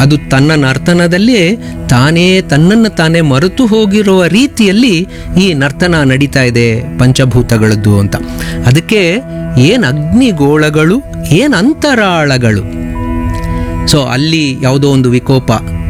ಅದು ತನ್ನ ನರ್ತನದಲ್ಲೇ ತಾನೇ ತನ್ನನ್ನು ತಾನೇ ಮರೆತು ಹೋಗಿರುವ ರೀತಿಯಲ್ಲಿ ಈ ನರ್ತನ ನಡೀತಾ ಇದೆ ಪಂಚಭೂತಗಳದ್ದು ಅಂತ ಅದಕ್ಕೆ ಏನು ಅಗ್ನಿಗೋಳಗಳು ಏನು ಅಂತರಾಳಗಳು ಸೊ ಅಲ್ಲಿ ಯಾವುದೋ ಒಂದು ವಿಕೋಪ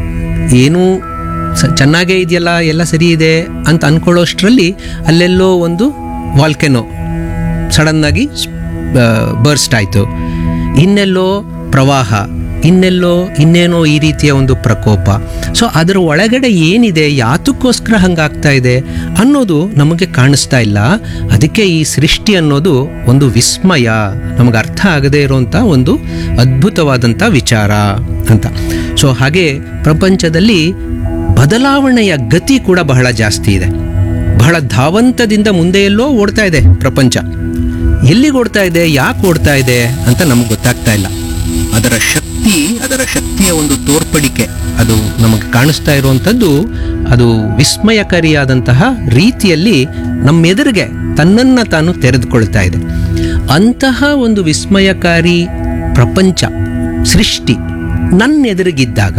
ಏನೂ ಸ ಚೆನ್ನಾಗೇ ಇದೆಯಲ್ಲ ಎಲ್ಲ ಸರಿ ಇದೆ ಅಂತ ಅಂದ್ಕೊಳ್ಳೋಷ್ಟರಲ್ಲಿ ಅಲ್ಲೆಲ್ಲೋ ಒಂದು ವಾಲ್ಕೆನೋ ಸಡನ್ನಾಗಿ ಬರ್ಸ್ಟ್ ಆಯಿತು ಇನ್ನೆಲ್ಲೋ ಪ್ರವಾಹ ಇನ್ನೆಲ್ಲೋ ಇನ್ನೇನೋ ಈ ರೀತಿಯ ಒಂದು ಪ್ರಕೋಪ ಸೊ ಅದರ ಒಳಗಡೆ ಏನಿದೆ ಯಾತಕ್ಕೋಸ್ಕರ ಹಂಗಾಗ್ತಾ ಇದೆ ಅನ್ನೋದು ನಮಗೆ ಕಾಣಿಸ್ತಾ ಇಲ್ಲ ಅದಕ್ಕೆ ಈ ಸೃಷ್ಟಿ ಅನ್ನೋದು ಒಂದು ವಿಸ್ಮಯ ನಮಗೆ ಅರ್ಥ ಆಗದೇ ಇರುವಂಥ ಒಂದು ಅದ್ಭುತವಾದಂಥ ವಿಚಾರ ಅಂತ ಸೊ ಹಾಗೆ ಪ್ರಪಂಚದಲ್ಲಿ ಬದಲಾವಣೆಯ ಗತಿ ಕೂಡ ಬಹಳ ಜಾಸ್ತಿ ಇದೆ ಬಹಳ ಧಾವಂತದಿಂದ ಮುಂದೆ ಎಲ್ಲೋ ಓಡ್ತಾ ಇದೆ ಪ್ರಪಂಚ ಎಲ್ಲಿಗೆ ಓಡ್ತಾ ಇದೆ ಯಾಕೆ ಓಡ್ತಾ ಇದೆ ಅಂತ ನಮ್ಗೆ ಗೊತ್ತಾಗ್ತಾ ಇಲ್ಲ ಅದರ ಶಕ್ತಿ ಅದರ ಶಕ್ತಿಯ ಒಂದು ತೋರ್ಪಡಿಕೆ ಅದು ನಮಗೆ ಕಾಣಿಸ್ತಾ ಇರುವಂಥದ್ದು ಅದು ವಿಸ್ಮಯಕಾರಿಯಾದಂತಹ ರೀತಿಯಲ್ಲಿ ನಮ್ಮೆದುರಿಗೆ ತನ್ನನ್ನು ತಾನು ತೆರೆದುಕೊಳ್ತಾ ಇದೆ ಅಂತಹ ಒಂದು ವಿಸ್ಮಯಕಾರಿ ಪ್ರಪಂಚ ಸೃಷ್ಟಿ ನನ್ನ ಎದುರಿಗಿದ್ದಾಗ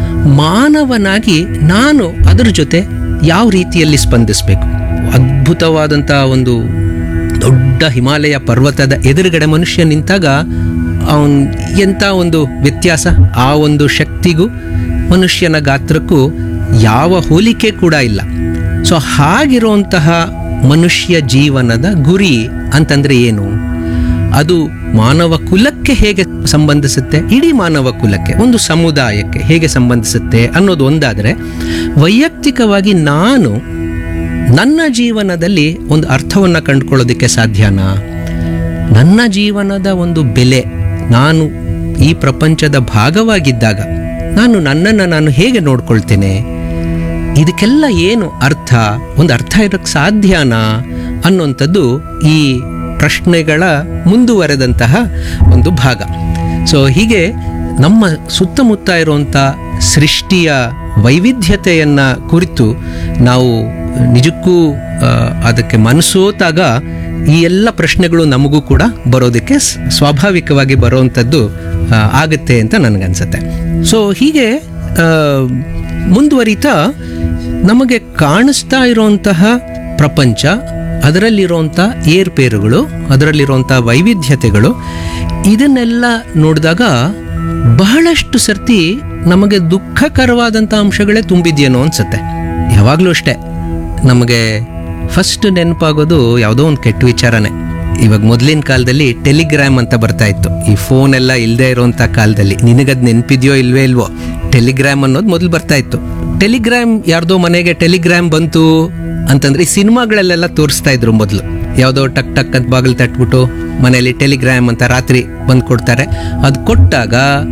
ಮಾನವನಾಗಿ ನಾನು ಅದರ ಜೊತೆ ಯಾವ ರೀತಿಯಲ್ಲಿ ಸ್ಪಂದಿಸಬೇಕು ಅದ್ಭುತವಾದಂಥ ಒಂದು ದೊಡ್ಡ ಹಿಮಾಲಯ ಪರ್ವತದ ಎದುರುಗಡೆ ಮನುಷ್ಯ ನಿಂತಾಗ ಅವನ್ ಎಂಥ ಒಂದು ವ್ಯತ್ಯಾಸ ಆ ಒಂದು ಶಕ್ತಿಗೂ ಮನುಷ್ಯನ ಗಾತ್ರಕ್ಕೂ ಯಾವ ಹೋಲಿಕೆ ಕೂಡ ಇಲ್ಲ ಸೊ ಹಾಗಿರುವಂತಹ ಮನುಷ್ಯ ಜೀವನದ ಗುರಿ ಅಂತಂದ್ರೆ ಏನು ಅದು ಮಾನವ ಕುಲಕ್ಕೆ ಹೇಗೆ ಸಂಬಂಧಿಸುತ್ತೆ ಇಡೀ ಮಾನವ ಕುಲಕ್ಕೆ ಒಂದು ಸಮುದಾಯಕ್ಕೆ ಹೇಗೆ ಸಂಬಂಧಿಸುತ್ತೆ ಅನ್ನೋದು ಒಂದಾದರೆ ವೈಯಕ್ತಿಕವಾಗಿ ನಾನು ನನ್ನ ಜೀವನದಲ್ಲಿ ಒಂದು ಅರ್ಥವನ್ನು ಕಂಡುಕೊಳ್ಳೋದಕ್ಕೆ ಸಾಧ್ಯನಾ ನನ್ನ ಜೀವನದ ಒಂದು ಬೆಲೆ ನಾನು ಈ ಪ್ರಪಂಚದ ಭಾಗವಾಗಿದ್ದಾಗ ನಾನು ನನ್ನನ್ನು ನಾನು ಹೇಗೆ ನೋಡ್ಕೊಳ್ತೇನೆ ಇದಕ್ಕೆಲ್ಲ ಏನು ಅರ್ಥ ಒಂದು ಅರ್ಥ ಇರೋಕ್ಕೆ ಸಾಧ್ಯನಾ ಅನ್ನುವಂಥದ್ದು ಈ ಪ್ರಶ್ನೆಗಳ ಮುಂದುವರೆದಂತಹ ಒಂದು ಭಾಗ ಸೊ ಹೀಗೆ ನಮ್ಮ ಸುತ್ತಮುತ್ತ ಇರುವಂಥ ಸೃಷ್ಟಿಯ ವೈವಿಧ್ಯತೆಯನ್ನು ಕುರಿತು ನಾವು ನಿಜಕ್ಕೂ ಆ, ಅದಕ್ಕೆ ಮನಸೋತಾಗ ಈ ಎಲ್ಲ ಪ್ರಶ್ನೆಗಳು ನಮಗೂ ಕೂಡ ಬರೋದಕ್ಕೆ ಸ್- ಸ್ವಾಭಾವಿಕವಾಗಿ ಬರುವಂಥದ್ದು ಆ, ಆಗುತ್ತೆ ಅಂತ ನನಗನ್ಸುತ್ತೆ ಸೊ ಹೀಗೆ ಆ, ಮುಂದುವರಿತಾ ನಮಗೆ ಕಾಣಿಸ್ತಾ ಇರುವಂತಹ ಪ್ರಪಂಚ ಅದರಲ್ಲಿರುವಂಥ ಏರ್ಪೇರುಗಳು ಅದರಲ್ಲಿರುವಂಥ ವೈವಿಧ್ಯತೆಗಳು ಇದನ್ನೆಲ್ಲ ನೋಡಿದಾಗ ಬಹಳಷ್ಟು ಸರ್ತಿ ನಮಗೆ ದುಃಖಕರವಾದಂಥ ಅಂಶಗಳೇ ತುಂಬಿದ್ಯೇನೋ ಅನ್ಸುತ್ತೆ ಯಾವಾಗಲೂ ಅಷ್ಟೇ ನಮಗೆ ಫಸ್ಟ್ ನೆನಪಾಗೋದು ಯಾವುದೋ ಒಂದು ಕೆಟ್ಟ ವಿಚಾರನೇ ಇವಾಗ ಮೊದಲಿನ ಕಾಲದಲ್ಲಿ ಟೆಲಿಗ್ರಾಮ್ ಅಂತ ಬರ್ತಾ ಇತ್ತು ಈ ಫೋನ್ ಎಲ್ಲ ಇಲ್ಲದೆ ಇರುವಂಥ ಕಾಲದಲ್ಲಿ ನಿನಗದು ನೆನಪಿದೆಯೋ ಇಲ್ವೇ ಇಲ್ವೋ ಟೆಲಿಗ್ರಾಮ್ ಅನ್ನೋದು ಮೊದಲು ಬರ್ತಾ ಇತ್ತು ಟೆಲಿಗ್ರಾಮ್ ಯಾರ್ದೋ ಮನೆಗೆ ಟೆಲಿಗ್ರಾಮ್ ಬಂತು ಅಂತಂದ್ರೆ ಈ ಸಿನಿಮಾಗಳಲ್ಲೆಲ್ಲ ತೋರಿಸ್ತಾ ಇದ್ರು ಮೊದಲು ಯಾವುದೋ ಟಕ್ ಟಕ್ ಅಂತ ಬಾಗಿಲು ತಟ್ಬಿಟ್ಟು ಮನೆಯಲ್ಲಿ ಟೆಲಿಗ್ರಾಮ್ ಅಂತ ರಾತ್ರಿ ಬಂದು ಕೊಡ್ತಾರೆ ಅದು ಕೊಟ್ಟಾಗ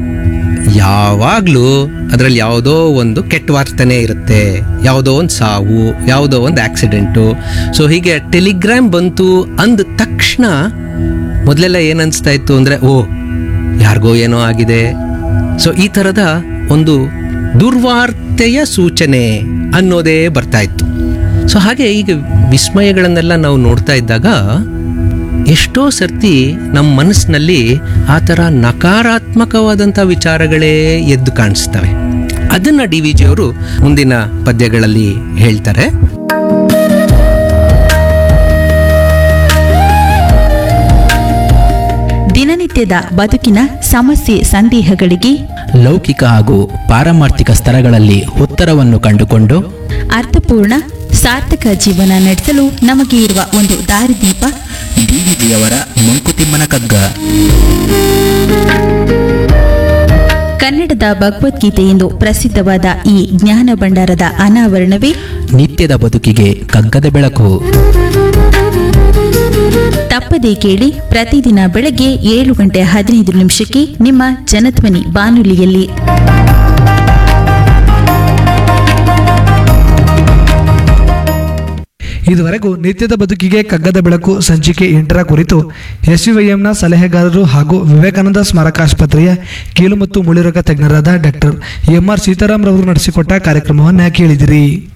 ಯಾವಾಗಲೂ ಅದರಲ್ಲಿ ಯಾವುದೋ ಒಂದು ಕೆಟ್ಟ ವಾರ್ತನೆ ಇರುತ್ತೆ ಯಾವುದೋ ಒಂದು ಸಾವು ಯಾವುದೋ ಒಂದು ಆಕ್ಸಿಡೆಂಟು ಸೊ ಹೀಗೆ ಟೆಲಿಗ್ರಾಮ್ ಬಂತು ಅಂದ ತಕ್ಷಣ ಮೊದಲೆಲ್ಲ ಏನು ಅನಿಸ್ತಾ ಇತ್ತು ಅಂದರೆ ಓ ಯಾರಿಗೋ ಏನೋ ಆಗಿದೆ ಸೊ ಈ ಥರದ ಒಂದು ದುರ್ವಾರ್ತೆಯ ಸೂಚನೆ ಅನ್ನೋದೇ ಬರ್ತಾ ಇತ್ತು ಸೊ ಹಾಗೆ ಈಗ ವಿಸ್ಮಯಗಳನ್ನೆಲ್ಲ ನಾವು ನೋಡ್ತಾ ಇದ್ದಾಗ ಎಷ್ಟೋ ಸರ್ತಿ ನಮ್ಮ ಮನಸ್ಸಿನಲ್ಲಿ ಆ ಥರ ನಕಾರಾತ್ಮಕವಾದಂಥ ವಿಚಾರಗಳೇ ಎದ್ದು ಕಾಣಿಸ್ತವೆ ಅದನ್ನ ಡಿ ವಿ ಜಿಯವರು ಮುಂದಿನ ಪದ್ಯಗಳಲ್ಲಿ ಹೇಳ್ತಾರೆ ದಿನನಿತ್ಯದ ಬದುಕಿನ ಸಮಸ್ಯೆ ಸಂದೇಹಗಳಿಗೆ ಲೌಕಿಕ ಹಾಗೂ ಪಾರಮಾರ್ಥಿಕ ಸ್ತರಗಳಲ್ಲಿ ಉತ್ತರವನ್ನು ಕಂಡುಕೊಂಡು ಅರ್ಥಪೂರ್ಣ ಸಾರ್ಥಕ ಜೀವನ ನಡೆಸಲು ನಮಗೆ ಇರುವ ಒಂದು ದಾರಿದೀಪ ಡಿವಿಜಿಯವರ ಮಂಕುತಿಮ್ಮನ ಕಗ್ಗ ಕನ್ನಡದ ಭಗವದ್ಗೀತೆ ಎಂದು ಪ್ರಸಿದ್ಧವಾದ ಈ ಜ್ಞಾನ ಭಂಡಾರದ ಅನಾವರಣವೇ ನಿತ್ಯದ ಬದುಕಿಗೆ ಕಗ್ಗದ ಬೆಳಕು ತಪ್ಪದೇ ಕೇಳಿ ಪ್ರತಿದಿನ ಬೆಳಗ್ಗೆ ಏಳು ಗಂಟೆ ಹದಿನೈದು ನಿಮಿಷಕ್ಕೆ ನಿಮ್ಮ ಜನಧ್ವನಿ ಬಾನುಲಿಯಲ್ಲಿ ಇದುವರೆಗೂ ನಿತ್ಯದ ಬದುಕಿಗೆ ಕಗ್ಗದ ಬೆಳಕು ಸಂಚಿಕೆ ಎಂಟರ ಕುರಿತು ಎಸ್ವಿವೈಎಂನ ಸಲಹೆಗಾರರು ಹಾಗೂ ವಿವೇಕಾನಂದ ಸ್ಮಾರಕಾಸ್ಪತ್ರೆಯ ಕೀಲು ಮತ್ತು ಮುಳಿರೋಗ ತಜ್ಞರಾದ ಡಾಕ್ಟರ್ ಎಂ ಆರ್ ಸೀತಾರಾಮ್ ರವರು ನಡೆಸಿಕೊಟ್ಟ ಕಾರ್ಯಕ್ರಮವನ್ನು ಕೇಳಿದಿರಿ